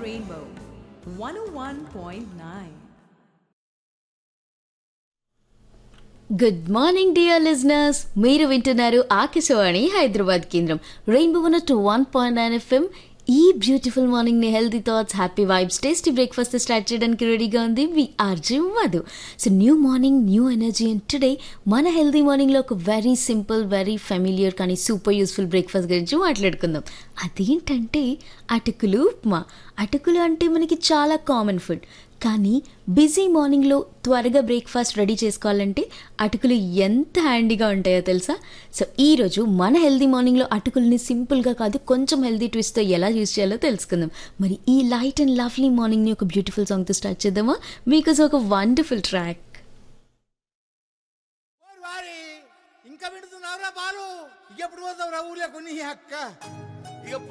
Rainbow 101.9. Good morning dear listeners మీరు వింటున్నారు ఆకాశవాణి హైదరాబాద్ కేంద్రం rainbow one two one point nine FM ఈ బ్యూటిఫుల్ మార్నింగ్ ని healthy thoughts happy vibes tasty breakfast start చేయడానికి రెడీగా ఉంది వి RJ Madhu so new morning new energy and today మన హెల్తీ మార్నింగ్లో ఒక వెరీ సింపుల్ వెరీ ఫెమిలియర్ కానీ సూపర్ యూస్ఫుల్ బ్రేక్ఫాస్ట్ గురించి మాట్లాడుకుందాం అదేంటంటే అటుకులు ఉప్మా అటుకులు అంటే మనకి చాలా కామన్ ఫుడ్ కానీ బిజీ మార్నింగ్లో త్వరగా బ్రేక్ఫాస్ట్ రెడీ చేసుకోవాలంటే అటుకులు ఎంత హ్యాండీగా ఉంటాయో తెలుసా సో ఈరోజు మన హెల్దీ మార్నింగ్లో అటుకుల్ని సింపుల్గా కాదు కొంచెం హెల్దీ ట్విస్ట్తో ఎలా యూస్ చేయాలో తెలుసుకుందాం మరి ఈ లైట్ అండ్ లవ్లీ మార్నింగ్ని ఒక బ్యూటిఫుల్ సాంగ్తో స్టార్ట్ చేద్దామా మీకోసం ఒక వండర్ఫుల్ ట్రాక్ ఓరి వారి ఇంకా వింటున్నావురా బాలు ఎప్పుడు పోతావురా ఊర్లో కొన్ని అక్క ఇక